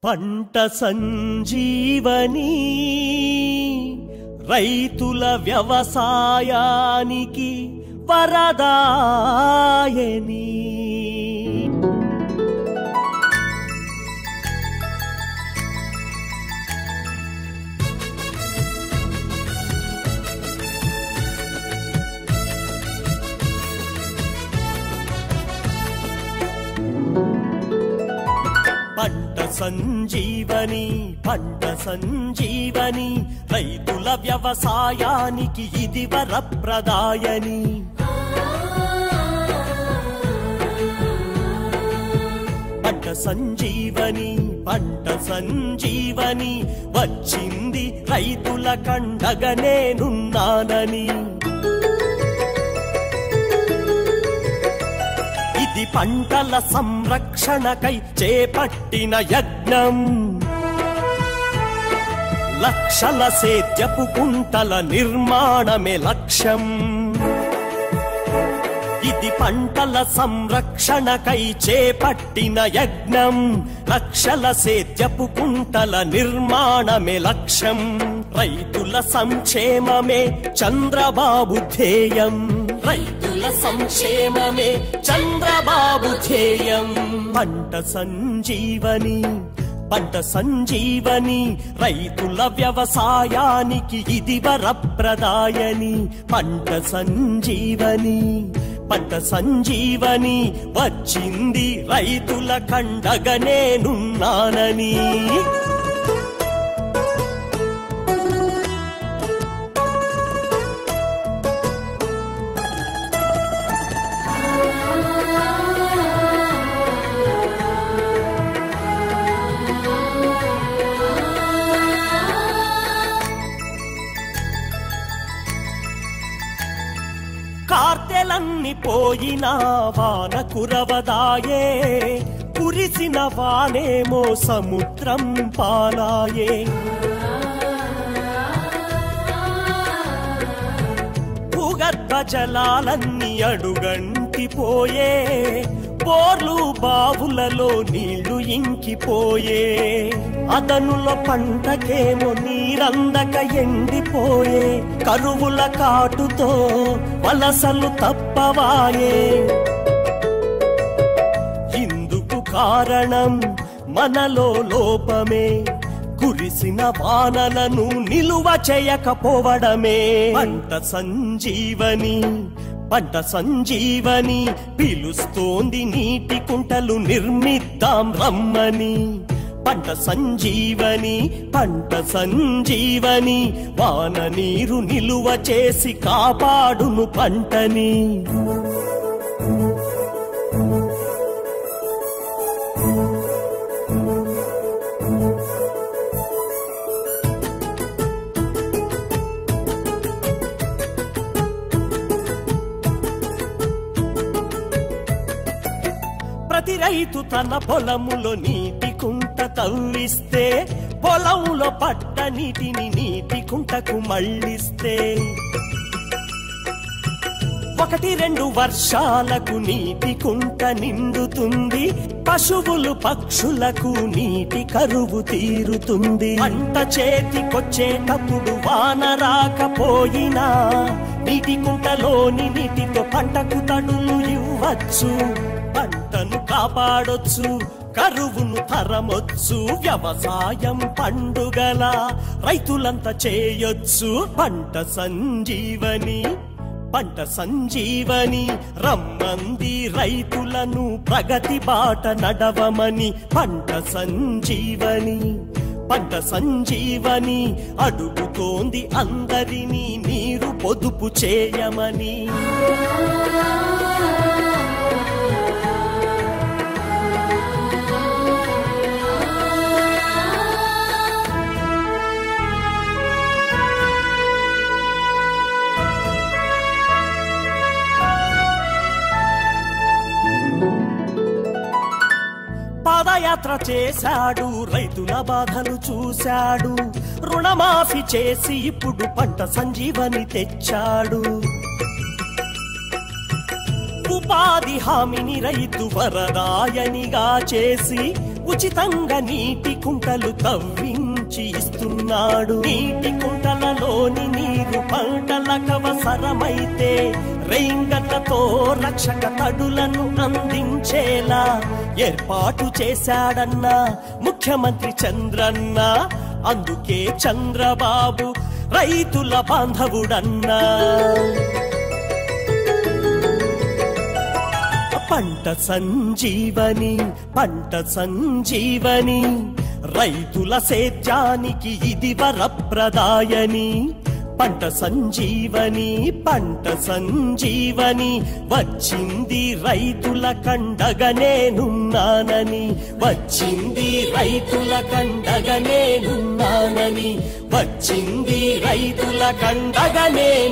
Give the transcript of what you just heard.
పంట సంజీవని రైతుల వ్యవసాయానికి వరదాయని పంట సంజీవని పంట సంజీవని రైతుల వ్యవసాయానికి ఇది వరప్రదాయని పంట సంజీవని పంట సంజీవని వచ్చింది రైతుల కండగ నేనున్నానని ఇది పంటల సంరక్షణకై చేపట్టిన యజ్ఞం లక్షల సేద్యపు కుంటల నిర్మాణమే లక్ష్యం ఇది పంటల సంరక్షణకై చేపట్టిన యజ్ఞం లక్షల సేద్యపు కుంటల నిర్మాణమే లక్ష్యం రైతుల సంక్షేమమే చంద్రబాబు ధ్యేయం రైతుల సంక్షేమమే చంద్రబాబు ధ్యేయం పంట సంజీవని పంట సంజీవని రైతుల వ్యవసాయానికి ఇది వరప్రదాయని పంట సంజీవని పంట సంజీవని వచ్చింది రైతుల కండగ నేనున్నానని కార్తెలన్ని పోయినా వాన కురవదాయే కురిసిన వానేమో సముద్రం పాలాయే భూగర్భ జలాలన్నీ అడుగంటిపోయే బోర్లు బావులలో నీళ్లు ఇంకిపోయే అదనుల పంటకేమో నీరందక ఎండిపోయే కరువుల కాటుతో వలసలు తప్పవాయే ఇందుకు కారణం మనలో లోపమే కురిసిన వానలను నిలువ చేయకపోవడమే పంట సంజీవని పంట సంజీవని పిలుస్తోంది నీటి కుంటలు నిర్మిద్దాం రమ్మని పంట సంజీవని పంట సంజీవని వాన నీరు నిలువ చేసి కాపాడును పంటని ప్రతి రైతు తన పొలములో నీటి కుంట తవ్విస్తే పొలంలో పట్ట నీటిని నీటి కుంటకు మళ్ళిస్తే ఒకటి రెండు వర్షాలకు నీటి కుంట నిండుతుంది పశువులు పక్షులకు నీటి కరువు తీరుతుంది పంట చేతికొచ్చేటప్పుడు వాన రాకపోయినా నీటి కుంటలోని నీటితో పంటకు తడులు ఇవ్వచ్చు పంటను కాపాడొచ్చు కరువును తరమొచ్చు వ్యవసాయం పండుగల రైతులంతా చేయొచ్చు పంట సంజీవని పంట సంజీవని రమ్మంది రైతులను ప్రగతి బాట నడవమని పంట సంజీవని పంట సంజీవని అడుగుతోంది అందరినీ నీరు పొదుపు చేయమని పాదయాత్ర చేశాడు రైతుల బాధలు చూశాడు రుణమాఫీ చేసి ఇప్పుడు పంట సంజీవని తెచ్చాడు ఉపాధి హామీని రైతు వరదాయనిగా చేసి ఉచితంగా నీటి కుంటలు తవ్వించి ఇస్తున్నాడు నీటి కుంటలలోని నీరు పంటలకవసరమైతే రైంగట్లతో రక్షక తడులను అందించేలా ఏర్పాటు చేశాడన్న ముఖ్యమంత్రి చంద్రన్న అందుకే చంద్రబాబు రైతుల బాంధవుడన్నా పంట సంజీవని పంట సంజీవని రైతుల సేద్యానికి ఇది వరప్రదాయని పంట సంజీవని పంట సంజీవని వచ్చింది రైతుల కండగా నేనున్నానని వచ్చింది రైతుల కండగా నేనున్నానని వచ్చింది రైతుల కండగా నేను